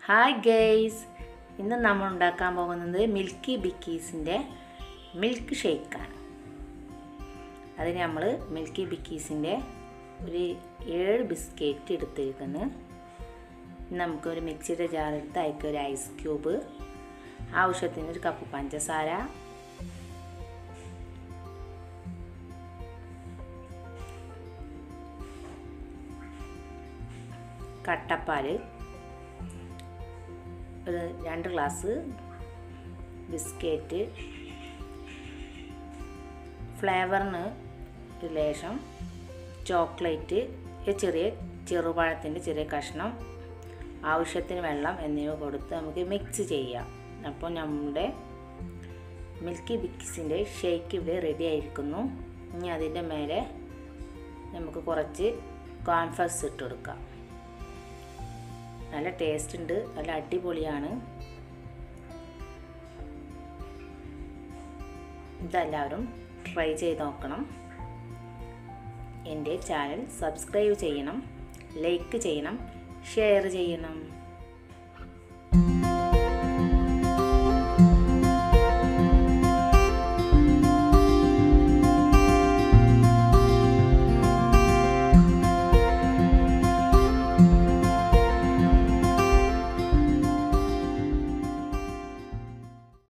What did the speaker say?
hi guys ഇന്ന് നമ്മൾ ഉണ്ടാക്കാൻ പോകുന്നത് മിൽക്കി ബിക്കീസിൻ്റെ മിൽക്ക് ഷേക്കാണ് അതിന് നമ്മൾ മിൽക്കി ബിക്കീസിൻ്റെ ഒരു ഏഴ് ബിസ്ക്കറ്റ് എടുത്തിരിക്കുന്നു നമുക്കൊരു മിക്സിയുടെ ജാറെടുത്ത് അതിലേക്ക് ഒരു ഐസ് ക്യൂബ് ആവശ്യത്തിന് ഒരു കപ്പ് പഞ്ചസാര കട്ടപ്പാൽ ഒരു രണ്ട് ഗ്ലാസ് ബിസ്ക്കറ്റ് ഫ്ലേവറിന് ഒരു ലേശം ചോക്ലേറ്റ് ഒരു ചെറിയ ചെറുപഴത്തിൻ്റെ ചെറിയ കഷ്ണം ആവശ്യത്തിന് വെള്ളം എന്നിവ കൊടുത്ത് നമുക്ക് മിക്സ് ചെയ്യാം അപ്പോൾ നമ്മുടെ മിൽക്കി ബിക്സിൻ്റെ ഷേക്ക് ഇവിടെ റെഡി ആയിരിക്കുന്നു ഇനി അതിൻ്റെ മേലെ നമുക്ക് കുറച്ച് കോൺഫ്ലക്സ് ഇട്ട് കൊടുക്കാം നല്ല ടേസ്റ്റ് ഉണ്ട് നല്ല അടിപൊളിയാണ് ഇതെല്ലാവരും ട്രൈ ചെയ്ത് നോക്കണം എൻ്റെ ചാനൽ സബ്സ്ക്രൈബ് ചെയ്യണം ലൈക്ക് ചെയ്യണം ഷെയർ ചെയ്യണം